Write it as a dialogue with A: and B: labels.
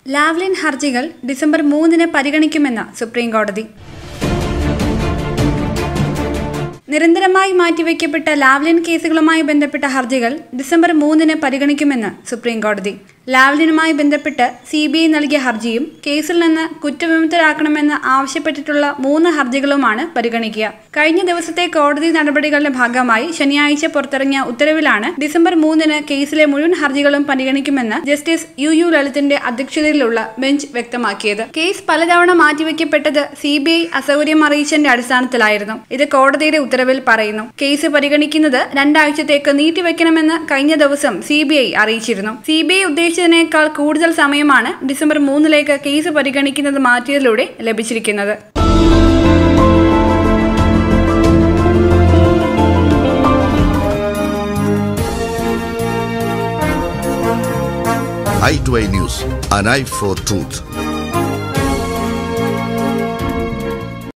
A: Lavalin ഹർജികൾ December മൂന്നിന് പരിഗണിക്കുമെന്ന് സുപ്രീം കോടതി നിരന്തരമായി മാറ്റിവെക്കപ്പെട്ട ലാവ്ലിൻ കേസുകളുമായി ബന്ധപ്പെട്ട ഹർജികൾ ഡിസംബർ മൂന്നിന് പരിഗണിക്കുമെന്ന് സുപ്രീം കോടതി ലാവ്ലിനുമായി ബന്ധപ്പെട്ട് സി ബി ഐ നൽകിയ ഹർജിയും കേസിൽ നിന്ന് കുറ്റവിമുക്തരാക്കണമെന്ന് ആവശ്യപ്പെട്ടിട്ടുള്ള മൂന്ന് ഹർജികളുമാണ് പരിഗണിക്കുക കഴിഞ്ഞ ദിവസത്തെ കോടതി നടപടികളുടെ ഭാഗമായി ശനിയാഴ്ച പുറത്തിറങ്ങിയ ഉത്തരവിലാണ് ഡിസംബർ മൂന്നിന് കേസിലെ മുഴുവൻ ഹർജികളും പരിഗണിക്കുമെന്ന് ജസ്റ്റിസ് യു യു ലളിതിന്റെ അധ്യക്ഷതയിലുള്ള ബെഞ്ച് വ്യക്തമാക്കിയത് കേസ് പലതവണ മാറ്റിവെക്കപ്പെട്ടത് സി ബി ഐ അസൗകര്യം അറിയിച്ചതിന്റെ അടിസ്ഥാനത്തിലായിരുന്നു ഇത് കോടതിയുടെ ഉത്തരവിൽ പറയുന്നു കേസ് പരിഗണിക്കുന്നത് രണ്ടാഴ്ചത്തേക്ക് നീട്ടിവെക്കണമെന്ന് കഴിഞ്ഞ ദിവസം സി ബി ഐ അറിയിച്ചിരുന്നു സി ബി ഐ ഉദ്ദേശിച്ചതിനേക്കാൾ കൂടുതൽ സമയമാണ് ഡിസംബർ മൂന്നിലേക്ക് കേസ് പരിഗണിക്കുന്നത് മാറ്റിയതിലൂടെ ലഭിച്ചിരിക്കുന്നത്
B: i2i News, an eye for truth.